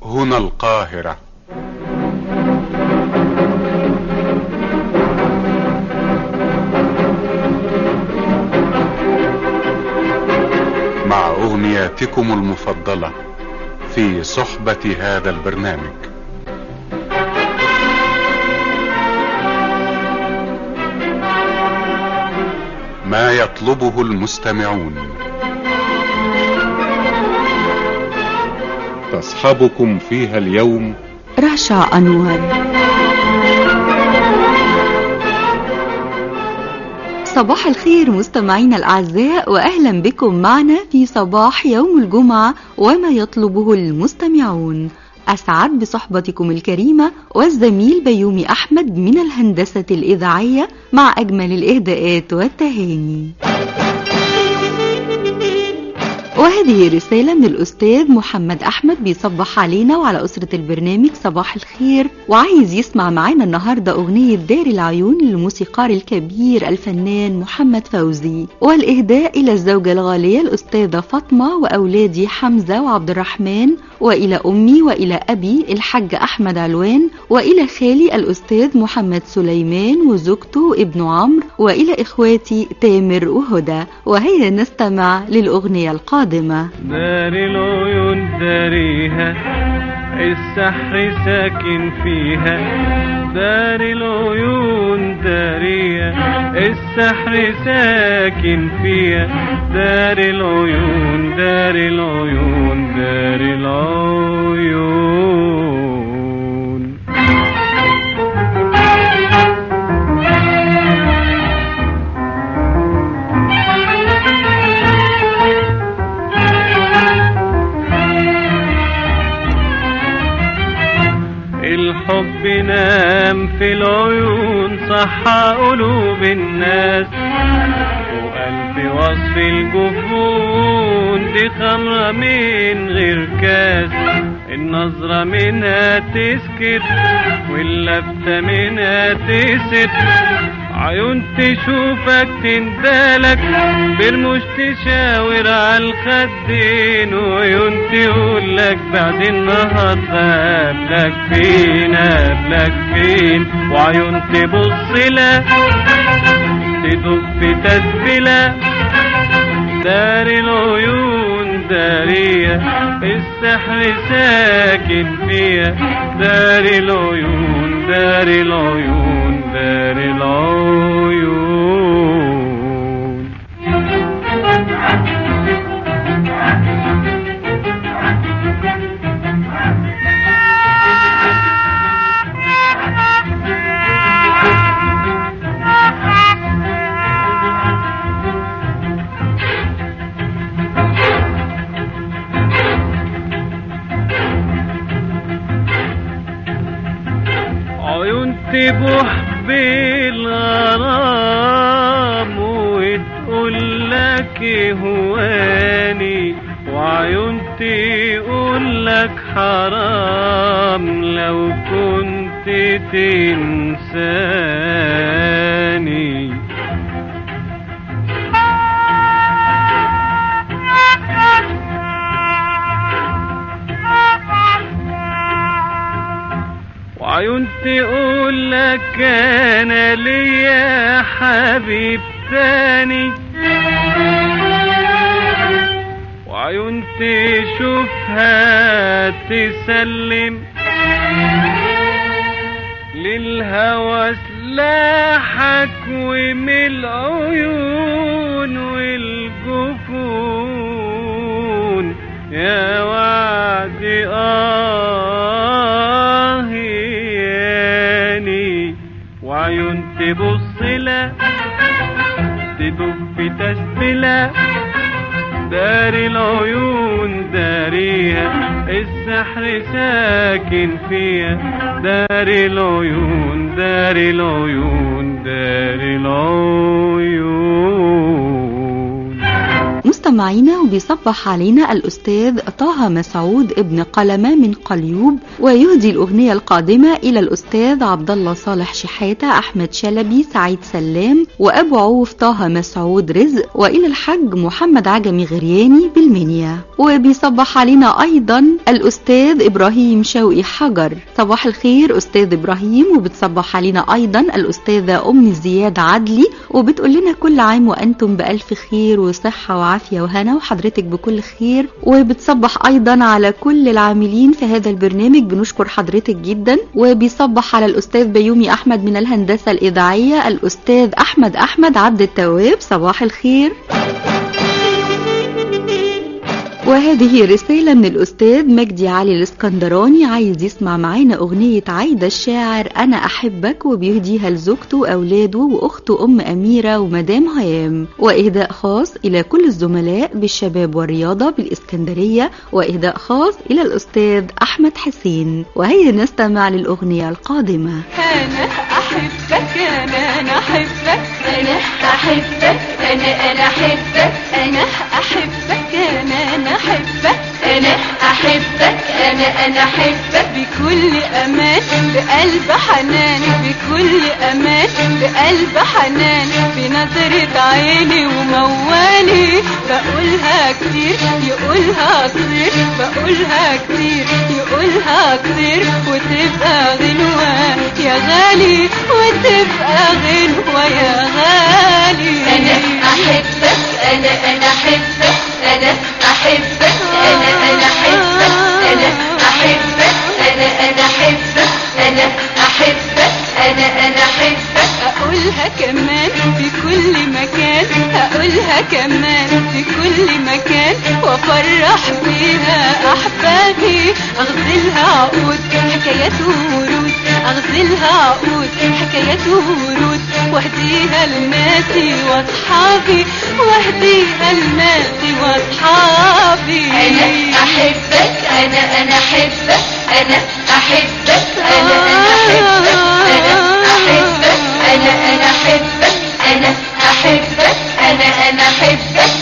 هنا القاهرة مع أغنياتكم المفضلة في صحبة هذا البرنامج ما يطلبه المستمعون تصحبكم فيها اليوم رشا أنور صباح الخير مستمعينا الأعزاء وأهلا بكم معنا في صباح يوم الجمعة وما يطلبه المستمعون أسعد بصحبتكم الكريمة والزميل بيومي أحمد من الهندسة الإذاعية مع أجمل الإهداءات والتهاني وهذه رسالة من الأستاذ محمد أحمد بيصبح علينا وعلى أسرة البرنامج صباح الخير وعايز يسمع معانا النهاردة أغنية دار العيون للموسيقار الكبير الفنان محمد فوزي والإهداء إلى الزوجة الغالية الأستاذة فاطمة وأولادي حمزة وعبد الرحمن وإلى أمي وإلى أبي الحاج أحمد علوان وإلى خالي الأستاذ محمد سليمان وزوجته وابنه عمرو وإلى إخواتي تامر وهدى وهيا نستمع للأغنية القادمة دار العيون داريها السحر ساكن فيها دار العيون داريها السحر ساكن فيها دار العيون دار العيون دار العيون الحب نام في العيون صحى قلوب الناس وقلب وصف الجفون دي خمرة من غير كاس النظرة منها تسكت واللفتة منها تسد عيون تشوفك تندالك برموش تشاور على الخدين وعيون تقولك بعد النهارده قبلك فين قبلك فين وعيون تبص لك تدق في تسبيلة دار العيون دارية السحر ساكن فيها دار العيون دار العيون دار العيون عيون تبوح بالغرام وتقول لك هواني وعيون تقول لك حرام لو كنت تنساني وعيون تقول لك انا ليا حبيب تاني وعيون تشوفها تسلم للهوى سلاحك ومن العيون والجفون يا وعد آه ياني وعيون تبص لك تدب في تسبيلة دار العيون داريها السحر ساكن فيها دار العيون دار العيون دار العيون مستمعينا وبيصبح علينا الأستاذ طه مسعود ابن قلمة من قليوب ويهدي الأغنية القادمة إلى الأستاذ عبد الله صالح شحاتة أحمد شلبي سعيد سلام وأبو عوف طه مسعود رزق وإلى الحج محمد عجمي غرياني بالمنيا وبيصبح علينا أيضا الأستاذ إبراهيم شوقي حجر صباح الخير أستاذ إبراهيم وبتصبح علينا أيضا الأستاذة أم زياد عدلي وبتقول لنا كل عام وأنتم بألف خير وصحة وعافية وهنا وحضرتك بكل خير وبتصبح أيضا على كل العاملين في هذا البرنامج بنشكر حضرتك جدا وبيصبح على الأستاذ بيومي أحمد من الهندسة الإذاعية الأستاذ أحمد أحمد عبد التواب صباح الخير وهذه رسالة من الأستاذ مجدي علي الاسكندراني عايز يسمع معانا أغنية عايدة الشاعر أنا أحبك وبيهديها لزوجته وأولاده وأخته أم أميرة ومدام هيام وإهداء خاص إلى كل الزملاء بالشباب والرياضة بالإسكندرية وإهداء خاص إلى الأستاذ أحمد حسين وهيا نستمع للأغنية القادمة أنا أحبك أنا أنا أحبك أنا أحبك أنا أنا أحبك أنا أحبك أنا أنا أحبك أنا أحبك أنا أنا أحبك بكل أمان بقلب حنان بكل أمان بقلب حنان بنظرة عيني وموالي بقولها كتير يقولها كتير بقولها كتير يقولها كتير وتبقى غنوة يا غالي وتبقى غنوة يا غالي أنا أحبك أنا أنا أحبك أنا أحبك أنا أنا أحبك أنا أحبك أنا أنا أحبك أنا أحبك أنا أنا أحبك أقولها كمان في كل مكان أقولها كمان في كل مكان وأفرح بيها أحبابي أغزلها عقود حكايات ورود أغزلها عقود حكايات ورود واهديها لناسي وأصحابي واهديها لناسي وأصحابي أنا أحبك أنا أنا أحبك أنا أحبك أنا أنا أحبك أنا أحبك أنا أنا أحبك أنا أحبك أنا أنا أحبك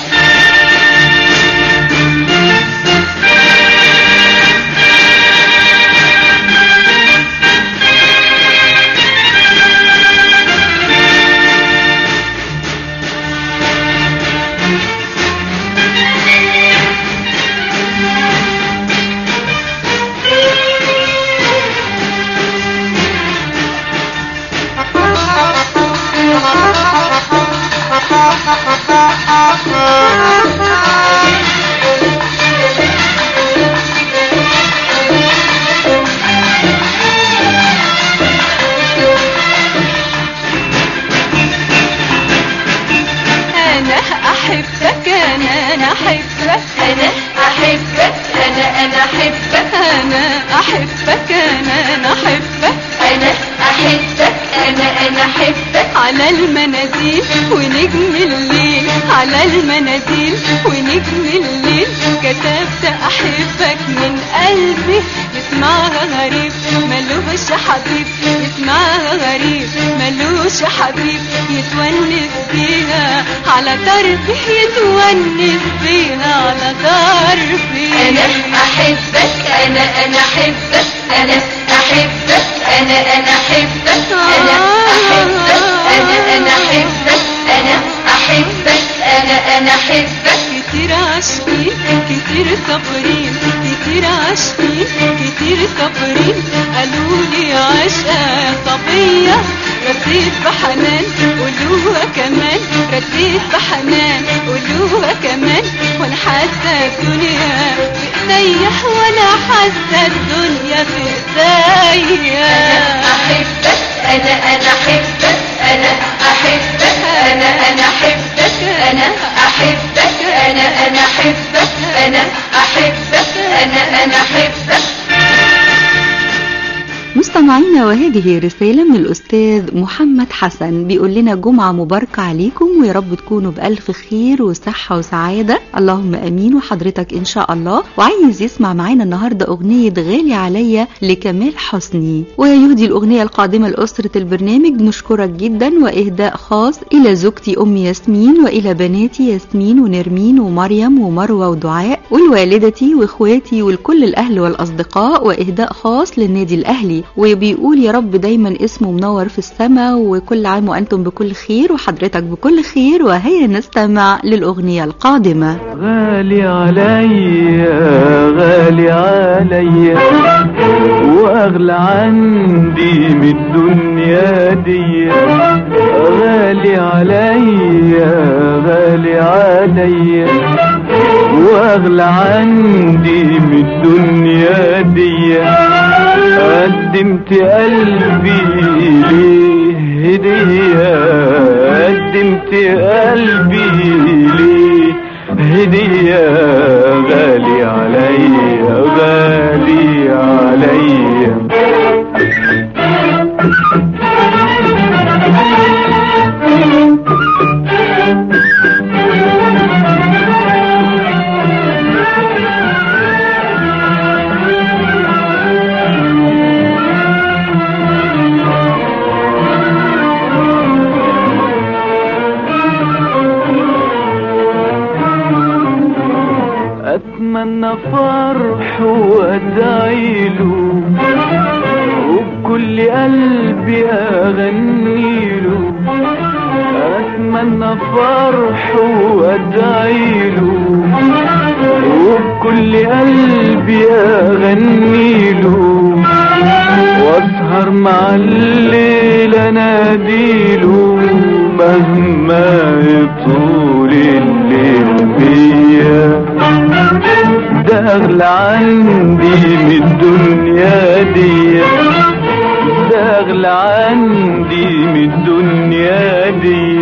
أنا أحبك أنا أنا أحبك أنا أحبك أنا أنا أحبك أنا أحبك أنا أنا أحبك أنا أحبك أنا أنا أحبك على المناديل ونجم الليل على المناديل ونجم الليل كتبت أحبك من قلبي يسمعها غريب ملوش حبيب يسمعها غريب ملوش حبيب يتونس بيها على دربي يتونس بيها على دربي أنا أحبك أنا أنا أحبك أنا أحبك أنا أنا أحبك أنا أحبك أنا أنا أحبك أنا أحبك أنا أنا أحبك كتير عاشقين كتير صابرين كتير عاشقين كتير صابرين قالوا لي عشقة صبية رديت بحنان قولوها كمان رديت بحنان قولوها كمان وانا حاسة الدنيا في ايديا وانا حاسة الدنيا في ايديا أحبك أنا أنا أحبك أنا أحبك أنا أنا أحبك أنا أحبك أنا أنا أحبك أنا أحبك أنا أنا أحبك مستمعينا وهذه رسالة من الأستاذ محمد حسن بيقول لنا جمعة مباركة عليكم ويا رب تكونوا بألف خير وصحة وسعادة اللهم أمين وحضرتك إن شاء الله وعايز يسمع معانا النهاردة أغنية غالي عليا لكمال حسني ويهدي الأغنية القادمة لأسرة البرنامج نشكرك جدا وإهداء خاص إلى زوجتي أم ياسمين وإلى بناتي ياسمين ونرمين ومريم ومروة ودعاء ولوالدتي وإخواتي ولكل الأهل والأصدقاء وإهداء خاص للنادي الأهلي وبيقول يا رب دايما اسمه منور في السماء وكل عام وأنتم بكل خير وحضرتك بكل خير وهيا نستمع للأغنية القادمة غالي عليا غالي عليا واغلى عندي من الدنيا دي غالي عليا غالي عليا واغلى عندي من الدنيا دي قدمت قلبي ليه هدية قدمت قلبي ليه هدية غالي عليا غالي عليا اتمنى فرح وادعي له وبكل قلبي اغني له اتمنى فرح وادعي له وبكل قلبي اغني له واسهر مع الليل اناديله مهما يطول الليل بيا ده اغلى عندي من الدنيا دي ده اغلى عندي من الدنيا دي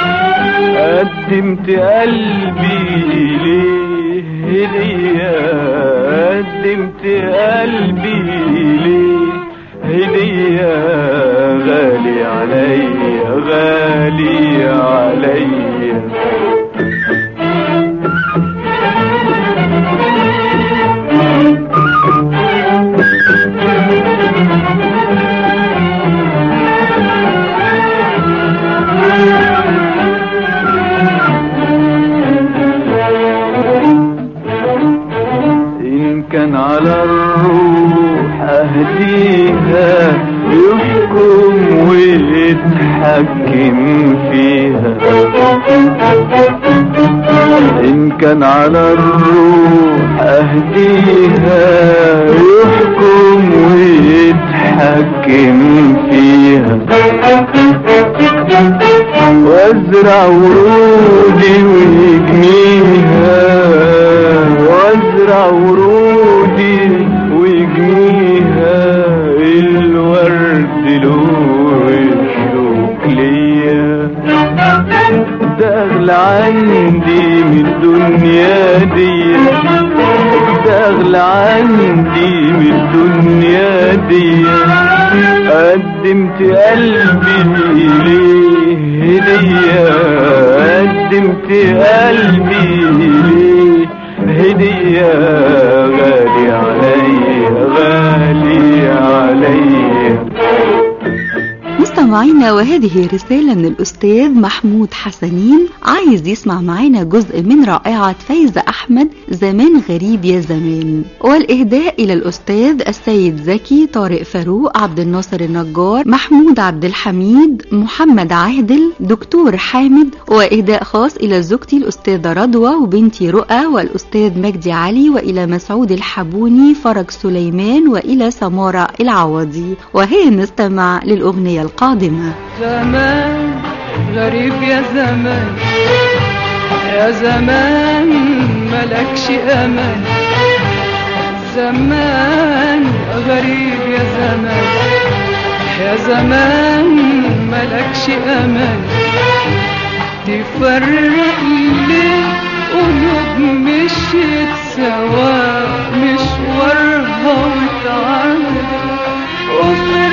قدمت قلبي ليه هدية قدمت قلبي ليه هدية غالي عليا غالي عليا إن كان على الروح أهديها يحكم ويتحكم فيها إن كان على الروح أهديها يحكم ويتحكم فيها وازرع ورودي ويجنيها وازرع ورودي ويجنيها الورد له الشوك ليا ده اغلى عندي من الدنيا دي ده اغلى عندي من الدنيا دي قدمت قلبي ليه هدية قدمت قلبي ليه هدية غالي عليا غالي عليا مستمعينا وهذه رسالة من الأستاذ محمود حسنين عايز يسمع معانا جزء من رائعة فايزة أحمد زمان غريب يا زمان والإهداء إلى الأستاذ السيد زكي طارق فاروق عبد الناصر النجار محمود عبد الحميد محمد عادل دكتور حامد وإهداء خاص إلى زوجتي الأستاذة رضوى وبنتي رؤى والأستاذ مجدي علي وإلى مسعود الحبوني فرج سليمان وإلى سمارة العوضي وهي نستمع للأغنية القادمة زمان غريب يا زمان يا زمان ملكش امان زمان غريب يا زمان يا زمان ملكش امان تفرق ليه قلوب مشيت سوا مشوارها وتعب وفي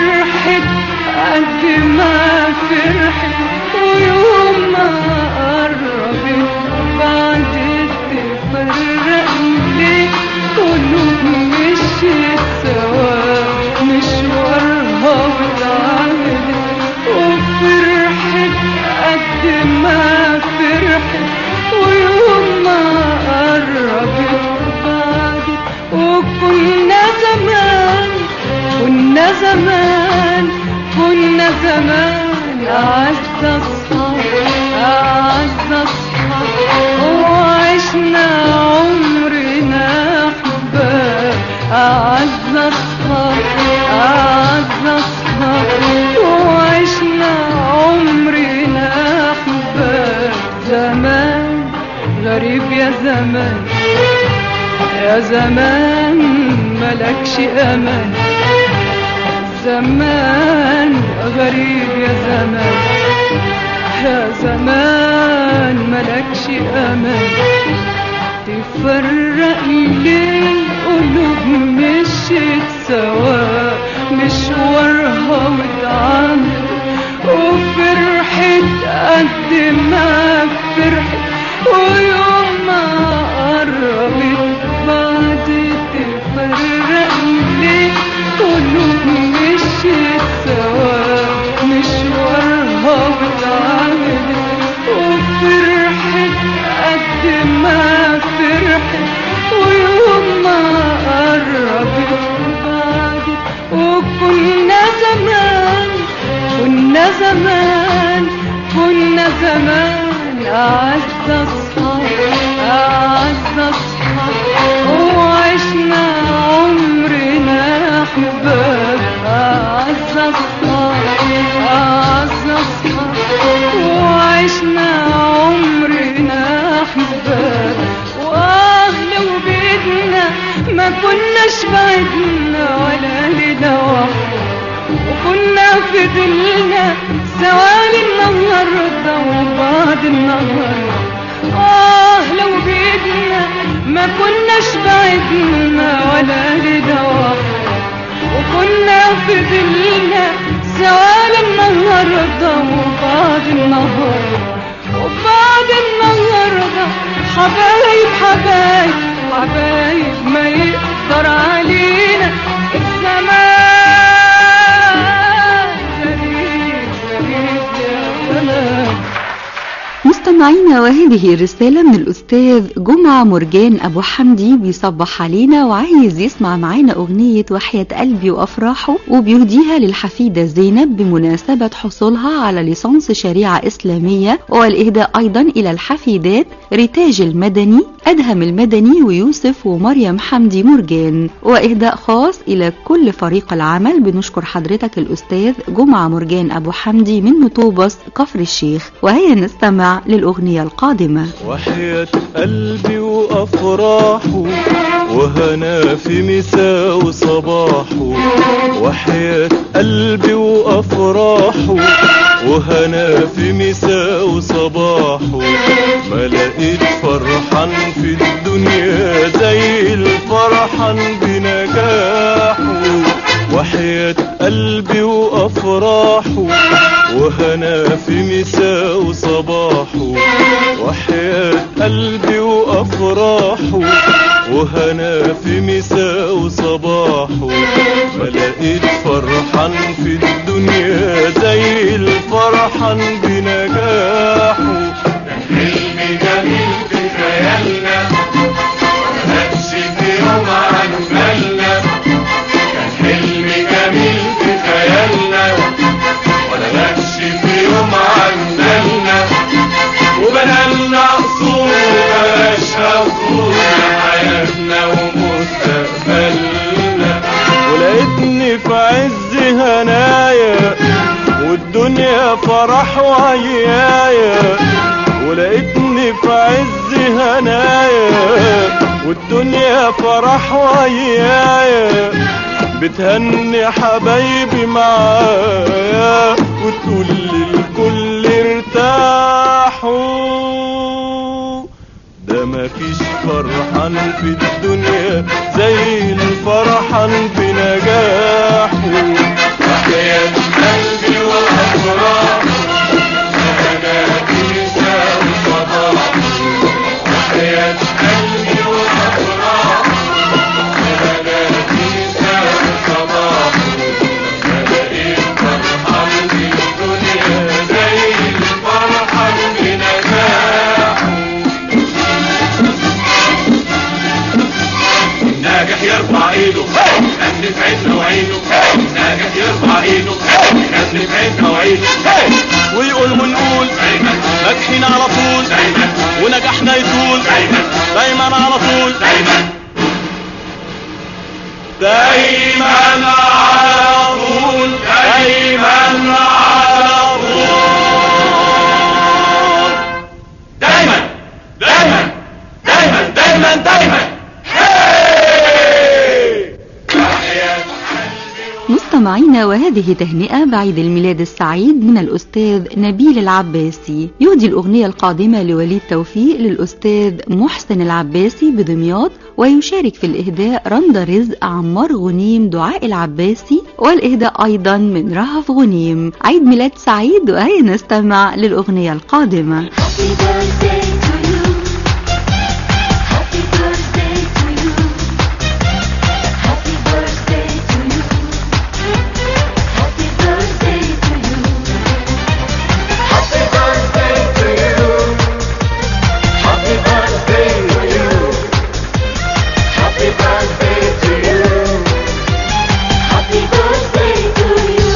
أعز أصحاب أعز أصحاب وعشنا عمرنا أحباب أعز أصحاب أعز أصحاب وعشنا عمرنا أحباب زمان غريب يا زمان يا زمان ملكش أمان زمان غريب يا زمان يا زمان ملكش أمان تفرق ليه القلوب مشيت سوا مشوارها واتعمل وفرحت قد ما فرحت ويوم ما قربت بعد تفرق ليه قلوب مشيت سوا مشوارها واتعملت وفرحت قد ما فرحت ويوم ما قربت بعد وكنا زمان كنا زمان كنا زمان أعز أصحاب أعز أصحاب وعشنا عمرنا أحباب أعز أصحاب أعز أصحاب وعشنا عمرنا أحباب وأهل وبيتنا ما كناش بعدنا ولا لنا واحد وكنا في دلنا سوال النهاردة وبعد النهاردة آه لو بإيدنا ما كناش بعدنا ولا لنا واحد وكنا في دلنا سوال النهاردة وبعد النهاردة وبعد النهاردة حبايب حبايب حبايب ما يقدر علينا الزمان غريب غريب يا زمان مستمعينا وهذه رسالة من الأستاذ جمعة مرجان أبو حمدي بيصبح علينا وعايز يسمع معانا أغنية وحياة قلبي وأفراحه وبيهديها للحفيدة زينب بمناسبة حصولها على ليسانس شريعة إسلامية والإهداء أيضا إلى الحفيدات ريتاج المدني أدهم المدني ويوسف ومريم حمدي مرجان وإهداء خاص إلى كل فريق العمل بنشكر حضرتك الأستاذ جمعة مرجان أبو حمدي من مطوبس كفر الشيخ وهيا نستمع للأغنية القادمة وحياة قلبي وأفراحه وهنا في مساء وصباحه وحياة قلبي وأفراحه وهنا في مساء وصباحه ما لقيت فرحان في الدنيا زي الفرحان بنجاحه وحياة قلبي وأفراحه وهنا في مساء وصباحه وحياة قلبي وأفراحه وهنا في مساء وصباحه ما لقيت فرحان في الدنيا زي الفرحان بنجاحه حلم جميل في خيالنا مهدش في يوم عن بالنا كان حلم جميل في خيالنا ولا غش في يوم عن بالنا وبنالنا قصور مبقاش قصور حياتنا ومستقبلنا ولقيتني في عز هنايا والدنيا فرح وعيايا ولقيتني في عز هنايا والدنيا فرح وعيايا بتهني حبايبي معايا وتقول للكل ارتاحوا ده مفيش فرحان في الدنيا زي الفرحان بنجاحه وحياة قلبي وأفراح وهناتي نساء وصباح وحياة قلبي وأفراح وهناتي نساء وصباح ما لقيت فرحان في الدنيا زي الفرحان بنجاحه ناجح يرفع ايده ناس في عيننا وعينه ناجح يرفع ايده ناس في عيننا وعينه ويقول ونقول دايما ناجحين على طول دايما ونجاحنا يطول دايما دايما على طول دايما دايما على طول دايما على طول دايما دايما دايما دايما دايما هاي تحية مستمعينا وهذه تهنئة بعيد الميلاد السعيد من الأستاذ نبيل العباسي يهدي الأغنية القادمة لوليد توفيق للأستاذ محسن العباسي بدمياط ويشارك في الإهداء رندا رزق عمار غنيم دعاء العباسي والإهداء أيضا من رهف غنيم عيد ميلاد سعيد وهيا نستمع للأغنية القادمة Happy birthday to you. Happy birthday to you. Happy birthday to you. Happy birthday to you. Happy birthday to you. Happy birthday to you. Happy birthday to you. Happy birthday to you.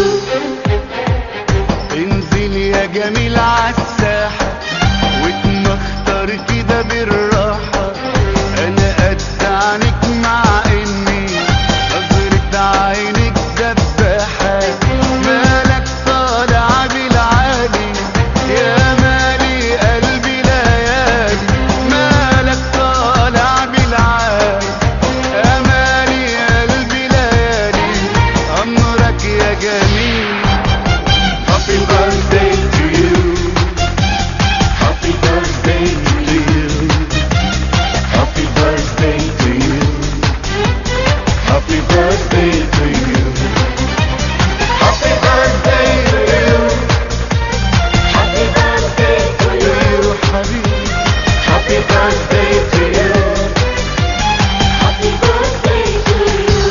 انزل يا جميل عالساحة واتمختر كده بالراحة انا قد عنك مع اني نظرة عينك دباحة مالك طالع بالعالي يا مالي قلبي ليالي مالك طالع بالعالي يا مالي قلبي ليالي امرك يا جميل Happy birthday to you. Happy birthday to you. Happy birthday to you. Happy birthday to you. Happy birthday to you. Happy birthday to you, حبيبي. Happy birthday to you. Happy birthday to you.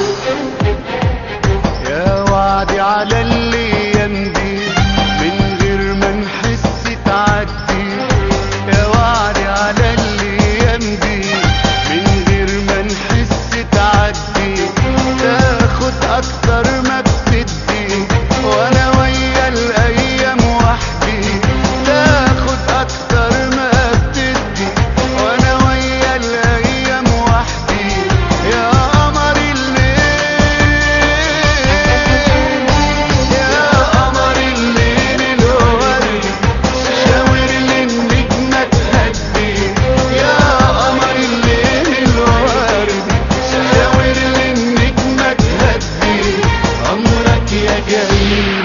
يا وعدي على الايام دي من غير ما نحس تعدي يا وعدي على الايام دي من غير ما نحس تعدي تاخد اكتر ما بتدي وانا ويا الايام وحدي تاخد اكتر ما بتدي وانا ويا الايام وحدي يا قمر الليل يا قمر الليل الورد شاور للنجمة تهدي يا قمر الليل الورد شاور للنجمة تهدي أمرك يا جميل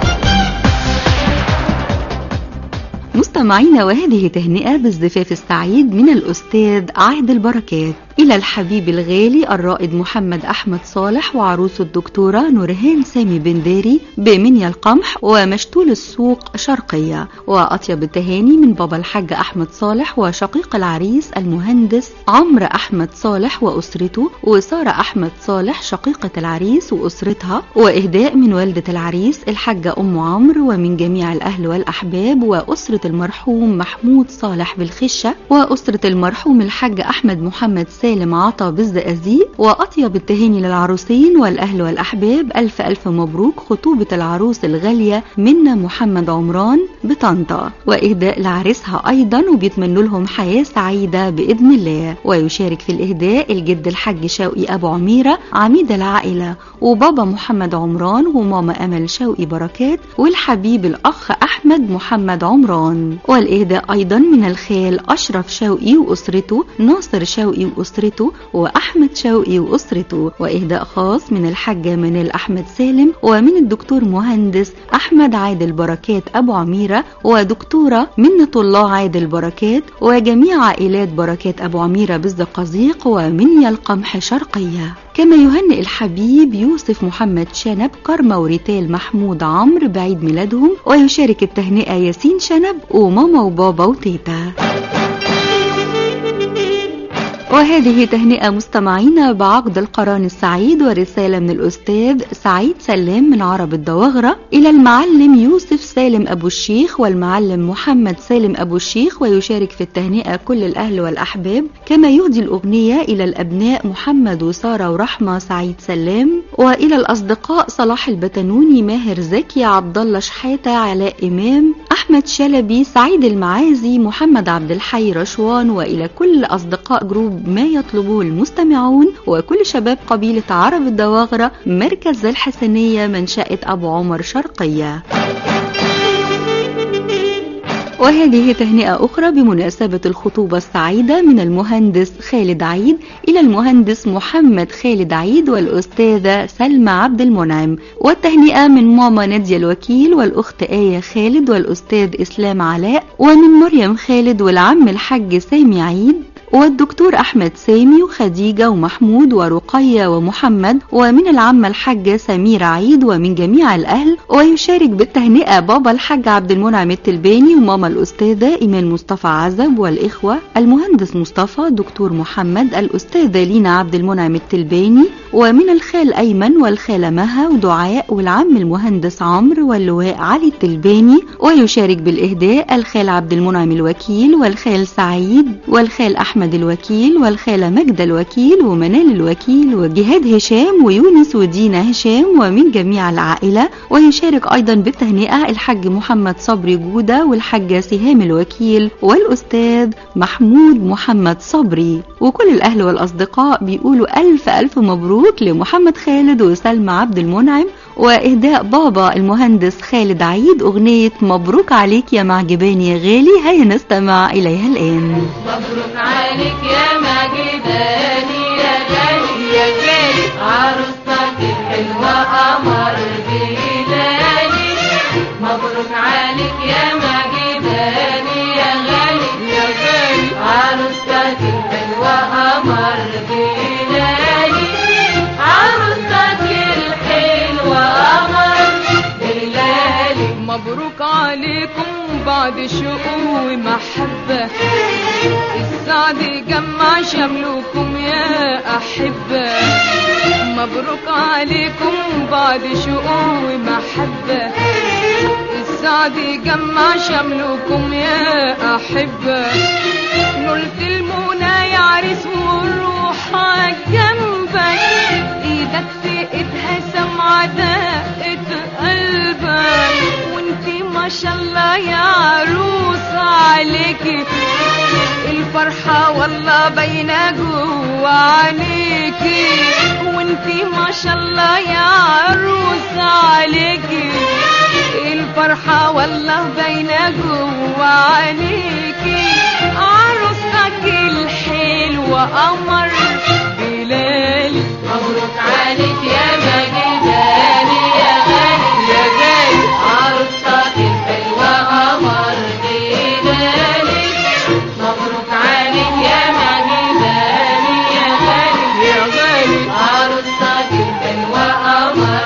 مستمعينا وهذه تهنئة بالزفاف السعيد من الأستاذ عهد البركات إلى الحبيب الغالي الرائد محمد أحمد صالح وعروسه الدكتورة نورهان سامي بنداري بمنيا القمح ومشتول السوق شرقية وأطيب التهاني من بابا الحاج أحمد صالح وشقيق العريس المهندس عمرو أحمد صالح وأسرته وسارة أحمد صالح شقيقة العريس وأسرتها وإهداء من والدة العريس الحاجة أم عمرو ومن جميع الأهل والأحباب وأسرة المرحوم محمود صالح بالخشة وأسرة المرحوم الحاج أحمد محمد سالم عطا بالزقازيق وأطيب التهاني للعروسين والأهل والأحباب ألف ألف مبروك خطوبة العروس الغالية منا محمد عمران بطنطا وإهداء لعريسها أيضا وبيتمنوا لهم حياة سعيدة بإذن الله ويشارك في الإهداء الجد الحاج شوقي أبو عميرة عميد العائلة وبابا محمد عمران وماما أمل شوقي بركات والحبيب الأخ أحمد محمد عمران والإهداء أيضا من الخال أشرف شوقي وأسرته ناصر شوقي وأسرته وأحمد شوقي وأسرته وإهداء خاص من الحاجة منال أحمد سالم ومن الدكتور مهندس أحمد عادل بركات أبو عميرة ودكتورة منة الله عادل بركات وجميع عائلات بركات أبو عميرة بالزقازيق ومنيا القمح شرقية كما يهنئ الحبيب يوسف محمد شنب كرمة وريتال محمود عمرو بعيد ميلادهم ويشارك التهنئة ياسين شنب وماما وبابا وتيتا وهذه تهنئة مستمعينا بعقد القران السعيد ورسالة من الأستاذ سعيد سلام من عرب الدواغرة إلى المعلم يوسف سالم أبو الشيخ والمعلم محمد سالم أبو الشيخ ويشارك في التهنئة كل الأهل والأحباب كما يهدي الأغنية إلى الأبناء محمد وسارة ورحمة سعيد سلام وإلى الأصدقاء صلاح البتنوني ماهر زكي عبد الله شحاتة علاء إمام أحمد شلبي سعيد المعازي محمد عبد الحي رشوان وإلى كل أصدقاء جروب ما يطلبه المستمعون وكل شباب قبيلة عرب الدواغرة مركز الحسنية منشأة أبو عمر شرقية وهذه تهنئة أخرى بمناسبة الخطوبة السعيدة من المهندس خالد عيد إلى المهندس محمد خالد عيد والأستاذة سلمى عبد المنعم والتهنئة من ماما نادية الوكيل والأخت آية خالد والأستاذ إسلام علاء ومن مريم خالد والعم الحاج سامي عيد والدكتور أحمد سامي وخديجة ومحمود ورقية ومحمد ومن العمة الحاجة سميرة عيد ومن جميع الأهل ويشارك بالتهنئة بابا الحاج عبد المنعم التلباني وماما الأستاذة إيمان مصطفى عزب والإخوة المهندس مصطفى دكتور محمد الأستاذة لينا عبد المنعم التلباني ومن الخال أيمن والخالة مها ودعاء والعم المهندس عمرو واللواء علي التلباني ويشارك بالإهداء الخال عبد المنعم الوكيل والخال سعيد والخال أحمد الوكيل والخالة مجدة الوكيل ومنال الوكيل وجهاد هشام ويونس ودينا هشام ومن جميع العائلة ويشارك أيضا بالتهنئة الحاج محمد صبري جودة والحاجة سهام الوكيل والأستاذ محمود محمد صبري وكل الأهل والأصدقاء بيقولوا ألف ألف مبروك لمحمد خالد وسلمى عبد المنعم وإهداء بابا المهندس خالد عيد أغنية مبروك عليك يا معجباني يا غالي هيا نستمع إليها الآن مبروك عليك يا مجداني يا غالي يا غالي عروستك الحلوة قمر بلالي مبروك عليك يا مجداني يا غالي يا غالي عروستك الحلوة قمر بلالي عروستك الحلوة قمر بلالي مبروك عليكم بعد شوق ومحبة السعد جمع شملكم يا أحبة مبروك عليكم بعد شوق ومحبة السعد جمع شملكم يا أحبة نلت المنى يا عريس والروح جنبك ايدك في ايدها سمعة دقة قلبك وانتي ما شاء الله يا عروس عليكي الفرحة والله باينة جوا عينيكي وانتي ما شاء الله يا عروس عليكي الفرحة والله باينة جوا عينيكي عروستك الحلوة قمر بلالي مبروك عليك يا مجداني يا غالي يا غالي عروستك الحلوة قمر بلالي مبروك عليك يا مجداني يا غالي يا غالي عروستك الحلوة قمر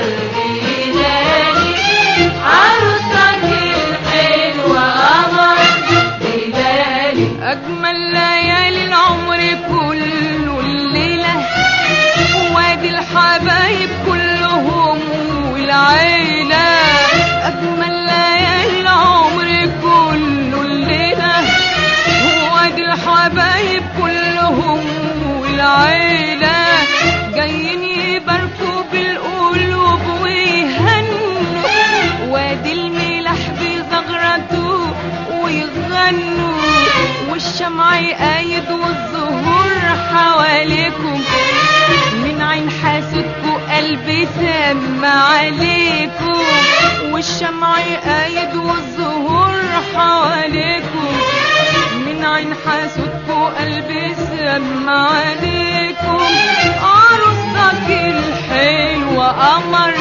بلالي عروستك الحلوة قمر بلالي أجمل ليالي العمر كله الليلة وادي الحبايب كلهم والعيلة أجمل ليالي العمر كله الليلة وادي الحبايب كلهم والعيلة جايين يباركوا بالقلوب ويهنوا وادي الملاح بزغرته ويغنوا والشمع قايد والزهور حواليكم من عين حاسدكوا قلبي سمع عليكم والشمع قايد والزهور حواليكم من عين حاسدكوا قلبي سمع عليكم عروستك الحلوة قمر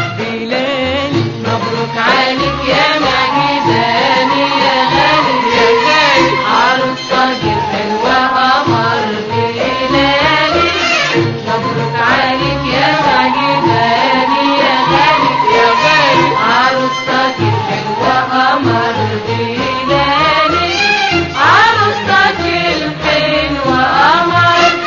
بلالي مبروك عليك يا مجداني يا غالي يا غالي عروستك الحلوة قمر بلالي مبروك عليك يا مجداني يا غالي يا غالي عروستك الحلوة قمر بلالي عروستك الحلوة قمر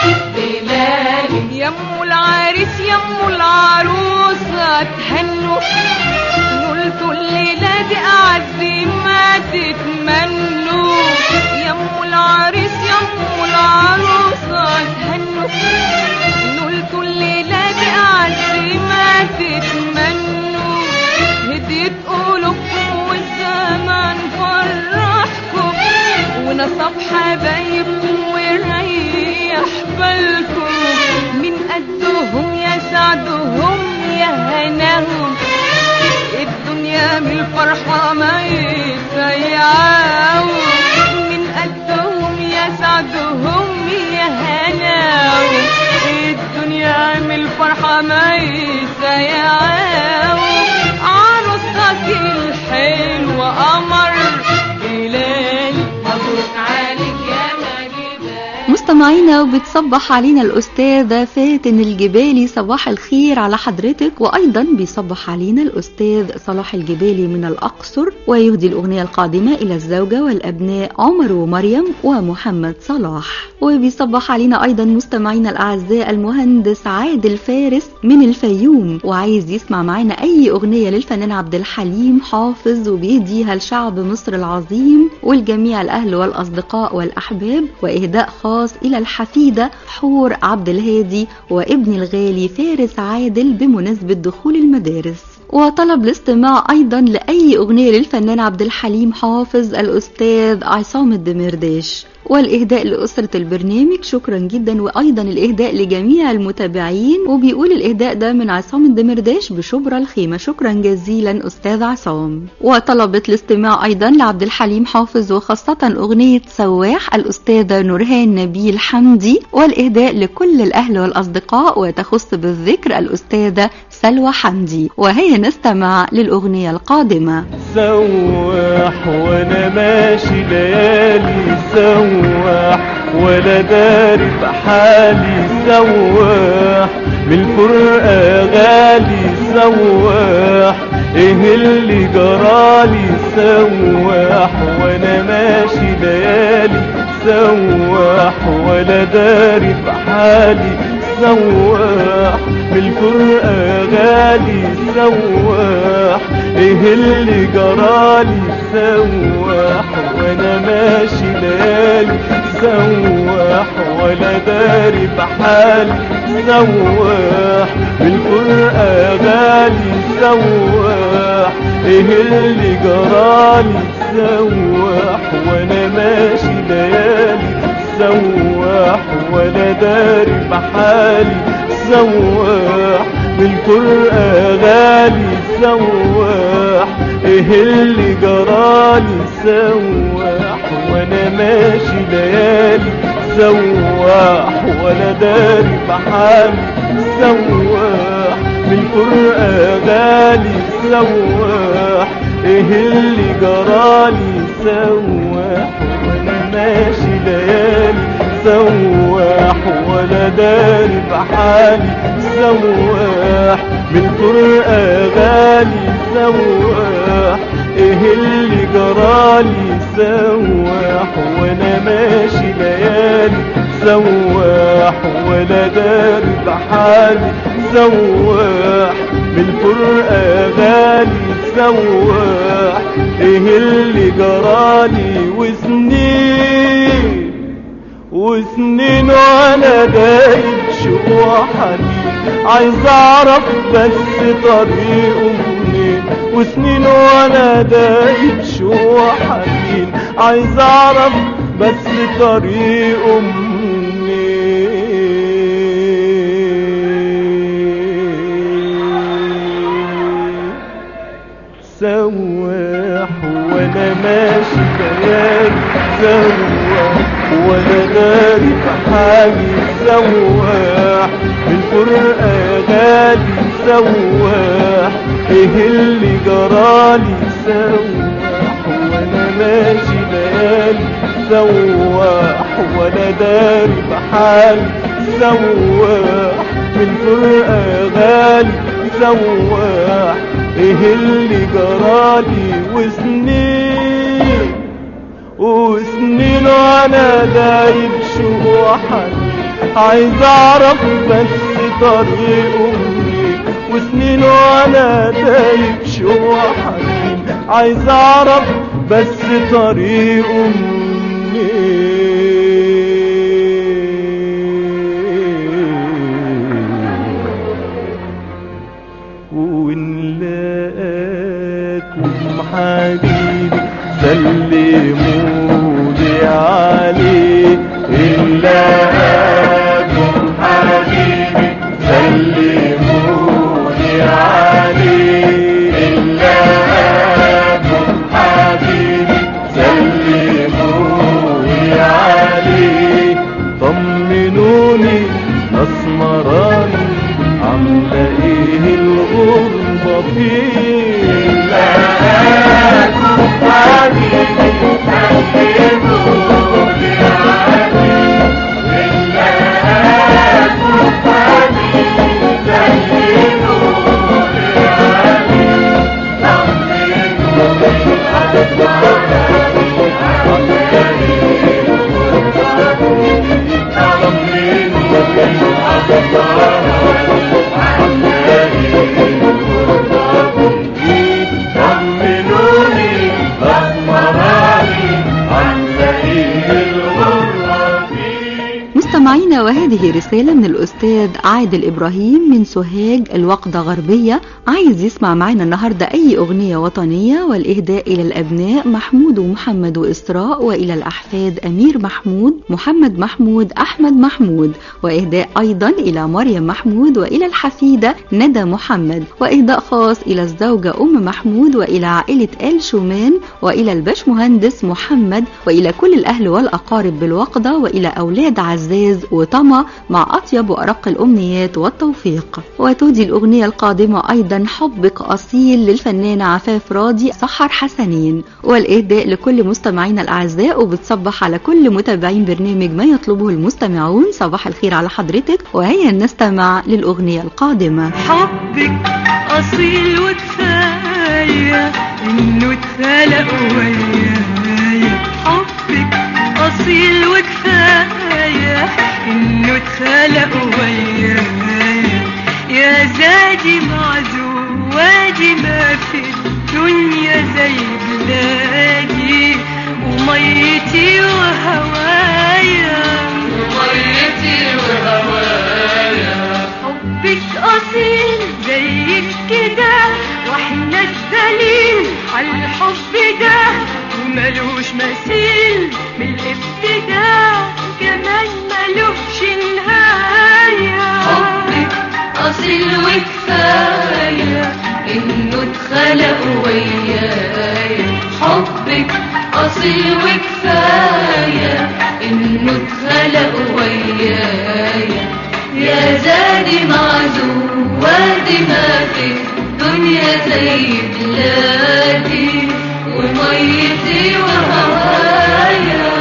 اتهنوا قلت الليلة دي أعز ما تتمنوا يم العريس يم العروسة اتهنوا قلت الليلة دي أعز ما تتمنوا هديت قلوبكم والزمان فرحكم ونصب حبايبكم ويريح بالكم من قدهم يا سعدهم يا هناهم الدنيا من الفرحة ما يتسيعوا من قدهم يا سعدهم يا هناهم الدنيا من الفرحة ما يتسيعوا عروستك الحلوة قمر هلالي مبروك عليك يا مجيبة مستمعينا وبتصبح علينا الأستاذة فاتن الجبالي صباح الخير على حضرتك وأيضا بيصبح علينا الأستاذ صلاح الجبالي من الأقصر ويهدي الأغنية القادمة إلى الزوجة والأبناء عمر ومريم ومحمد صلاح وبيصبح علينا أيضا مستمعينا الأعزاء المهندس عادل فارس من الفيوم وعايز يسمع معانا أي أغنية للفنان عبد الحليم حافظ وبيهديها لشعب مصر العظيم والجميع الأهل والأصدقاء والأحباب وإهداء خاص إلى الحفيدة حور عبد الهادي وابن الغالي فارس عادل بمناسبة دخول المدارس وطلب الاستماع أيضا لأي أغنية للفنان عبد الحليم حافظ الأستاذ عصام الدمرداش والإهداء لأسرة البرنامج شكرا جدا وأيضا الإهداء لجميع المتابعين وبيقول الإهداء ده من عصام الدمرداش بشبرا الخيمة شكرا جزيلا أستاذ عصام وطلبت الاستماع أيضا لعبد الحليم حافظ وخاصة أغنية سواح الأستاذة نورهان نبيل حمدي والإهداء لكل الأهل والأصدقاء وتخص بالذكر الأستاذة سلوى حمدي وهي نستمع للأغنية القادمة سواح وانا ماشي ليالي سواح ولا داري بحالي سواح من الفرقة غالي سواح ايه اللي جرالي سواح وانا ماشي ليالي سواح ولا داري بحالي سواح من الفرقة غالي سواح ايه اللي جرالي سواح وانا ماشي ليالي سواح ولا داري بحالي سواح بالفرقة غالي سواح ايه اللي جرالي سواح وانا ماشي ليالي سواح ولا داري بحالي سواح بالفرقة غالي سواح ايه اللي جرالي سواح وانا ماشي ليالي سواح ولا داري بحالي سواح بالفرقة غالي سواح ايه اللي جرالي سواح وانا ماشي ليالي سواح ولا داري بحالي سواح من فرقة غالي سواح ايه اللي جرالي سواح وانا ماشي ليالي سواح ولا داري بحالي سواح من فرقة غالي سواح ايه اللي جرالي وسنين وسنين وانا دايب شوق حنين عايز اعرف بس طريقه منين وسنين وانا دايب شوق حنين عايز اعرف بس طريقه منين سواح وانا ماشي ليالي سواح وانا داري بحالي سواح بالفرقة غالي سواح ايه اللي جرالي سواح وانا ماشي ليالي سواح وانا داري بحالي سواح بالفرقة غالي سواح ايه اللي جرالي وسنين وسنين وانا دايب شوحني عايز اعرف بس طريقه منين وسنين وانا ولا تايه شو حبيبي عايز اعرف بس طريقه منين وإن لقاكم حبيبي سلمولي عليه إن لقاكم حبيبي سلمولي عليه إن لقاكم حبيبي سلمولي عليه طمنوني اسمراني عامله ايه الغربه فيه لقاكم حبيبي سلمولي عليه إن لقاكم حبيبي سلمولي عليه طمنوني طمنوني اسمراني عامله ايه الغربه فيه مستمعينا وهذه رسالة من الأستاذ عادل إبراهيم من سوهاج الوقدة غربية عايز يسمع معنا النهاردة أي أغنية وطنية والإهداء إلى الأبناء محمود ومحمد وإسراء وإلى الأحفاد أمير محمود محمد محمود أحمد محمود وإهداء أيضا إلى مريم محمود وإلى الحفيدة ندى محمد وإهداء خاص إلى الزوجة أم محمود وإلى عائلة آل شومان وإلى الباشمهندس محمد وإلى كل الأهل والأقارب بالوقدة وإلى أولاد عزاز وطمع مع أطيب وأرق الأمنيات والتوفيق وتودي الأغنية القادمة أيضا حبك أصيل للفنانة عفاف راضي سحر حسنين والإهداء لكل مستمعينا الأعزاء وبتصبح على كل متابعين برنامج ما يطلبه المستمعون صباح الخير على حضرتك وهيا نستمع للأغنية القادمة حبك أصيل وكفاية إنه اتخلق ويايا حبك أصيل وكفاية إنه اتخلق ويايا يا زادي معزوم وادي ما في الدنيا زي بلادي وميتي وهوايا وميتي وهوايا حبك أصيل زيك كده واحنا الدليل على الحب ده وملوش مثيل من الابتداء كمان ملوش نهاية حبك أصيل وكفاية إنه اتخلق ويايا حبك أصيل وكفاية إنه اتخلق ويايا يا زادي معزوم وادي ما في الدنيا زي بلادي وميتي وهوايا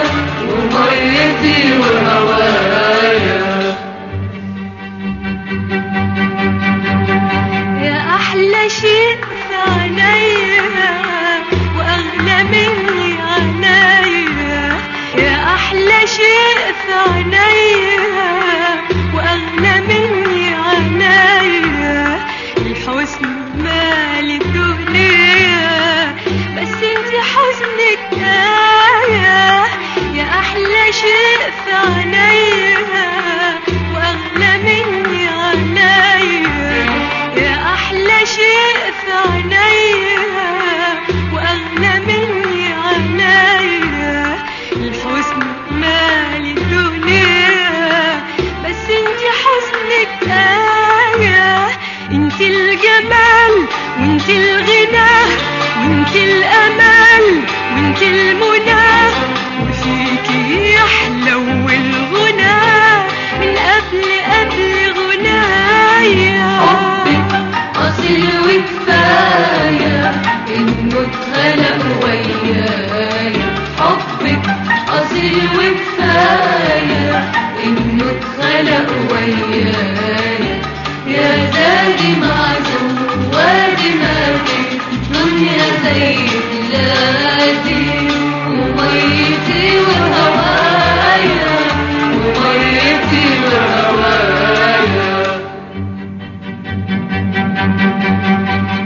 وميتي وهوايا يا أحلى شيء في عينيا وأغلى مني عينيا يا أحلى شيء في عينيا وأغلى مني عينيا الحسن مالي الدنيا بس انت حزنك آية يا أحلى شيء في عينيا وأغلى مني عينيا يا أحلى شيء في عينيا وأغلى مني عينيا الحزن مالي الدنيا بس انت حزنك آية انت الجمال وانت الغنى وانت الأمل وانت المنى وفيكي يحلو الغنى من قبل قبل غنايا حبك أصيل وكفاية إنه اتخلق ويايا حبك أصيل وكفاية إنه اتخلق ويايا يا زادي معزوم وادي ما في دنيا زي بلادي وميتي وهوايا وميتي وهوايا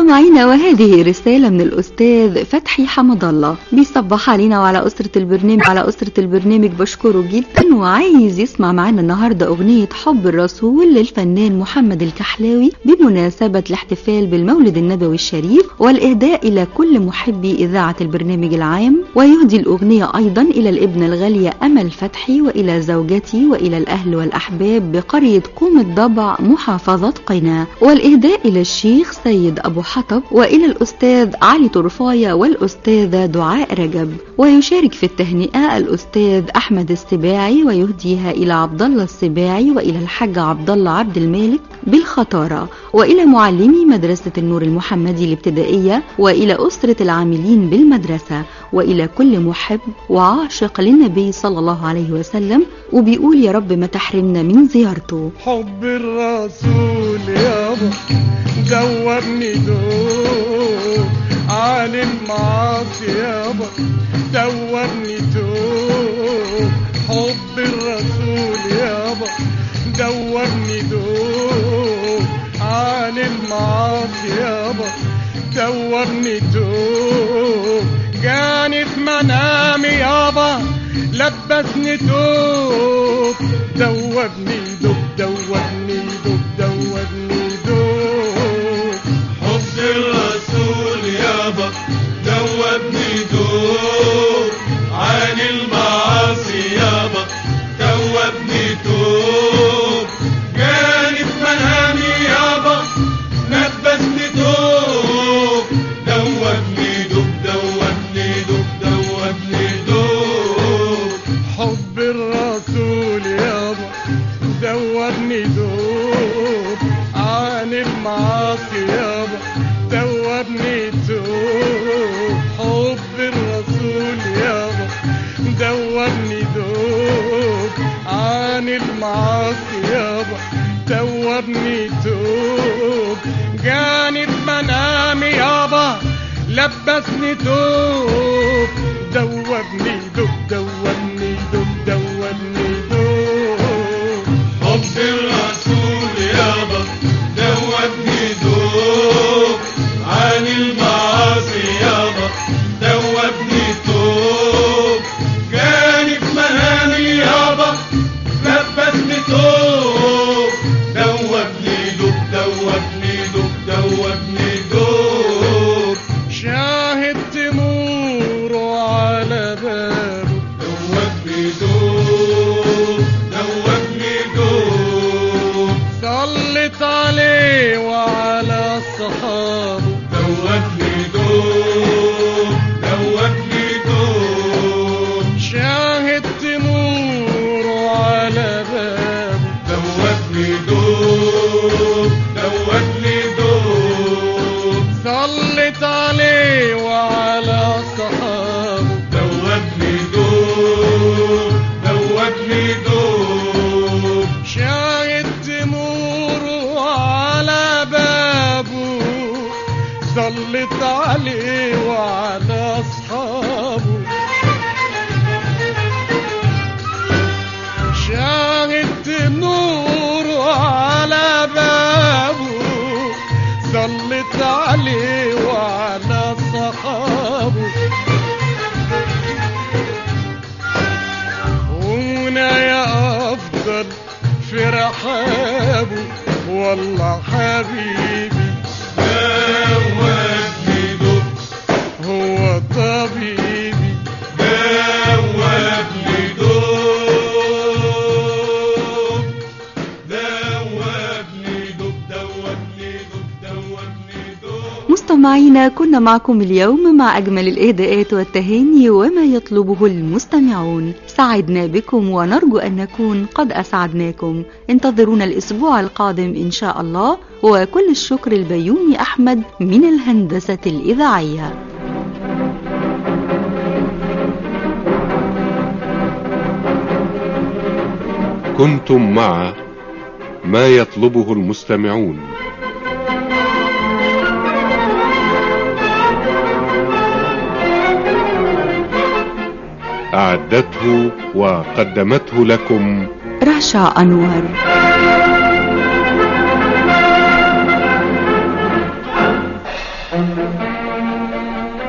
مستمعينا وهذه رسالة من الأستاذ فتحي حمد الله بيصبح علينا وعلى أسرة البرنامج على أسرة البرنامج بشكره جدا وعايز يسمع معانا النهاردة أغنية حب الرسول للفنان محمد الكحلاوي بمناسبة الاحتفال بالمولد النبوي الشريف والإهداء إلى كل محبي إذاعة البرنامج العام ويهدي الأغنية أيضا إلى الابنة الغالية أمل فتحي وإلى زوجتي وإلى الأهل والأحباب بقرية كوم الضبع محافظة قنا والإهداء إلى الشيخ سيد أبو حطب وإلى الأستاذ علي طرفاية والأستاذة دعاء رجب ويشارك في التهنئة الأستاذ أحمد السباعي ويهديها إلى عبد الله السباعي وإلى الحاج عبد الله عبد المالك بالخطارة وإلى معلمي مدرسة النور المحمدي الابتدائية وإلى أسرة العاملين بالمدرسة وإلى كل محب وعاشق للنبي صلى الله عليه وسلم وبيقول يا رب ما تحرمنا من زيارته حب الرسول يابا دوبني دوب عن المعاصي يابا دوبني دوب حب الرسول يابا دوبني دوب عن المعاصي يابا دوبني دوب جاني في منامي يابا لبسني دوب دوبني دوب دوبني دوب دوبني دوب حب الرسول يابا دوبني دوب عن المعاصي يابا دوبني دوب جاني في منامي يابا لبسني دوب دوبني دوب دوبني دوب دوبني دوب حب الرسول يابا دوبني دوب عن المعاصي يابا دوبني دوب حب الرسول يابا دوبني دوب عن المعاصي يابا دوبني دوب جاني في منامي يابا لبسني دوب دوبني دوب دوبني دوب دوبني دوب حب الرسول يابا دوبني دوب عن المعاصي يابا دوبني دوب جاني في منامي يابا لبسني دوب دوبني دوب دوبني دوب دوبني دوب شاهد تمور على بابه دوبني دوب دوبني دوب صلت عليه وعلى صحابه دوبني دوب دوبني دوب شاهد تمور على بابه دوبني دوب دوبني دوب صلت عليه وعلى صحابه دوبني دوب دوبني دوب شاهد تمور على بابه صلت عليه وعلى اصحابه شاهد نور على بابه صلت عليه وعلى صحابه ومنى يا افضل في رحابه والله حبيبي دوبني دوب هو طبيبي دوبني دوب دوبني دوب دوبني دوب دوبني دوب مستمعينا كنا معكم اليوم مع أجمل الإهداءات والتهاني وما يطلبه المستمعون سعدنا بكم ونرجو أن نكون قد أسعدناكم انتظرونا الأسبوع القادم إن شاء الله وكل الشكر البيومي أحمد من الهندسة الإذاعية كنتم مع ما يطلبه المستمعون أعدته وقدمته لكم رشا أنور Happy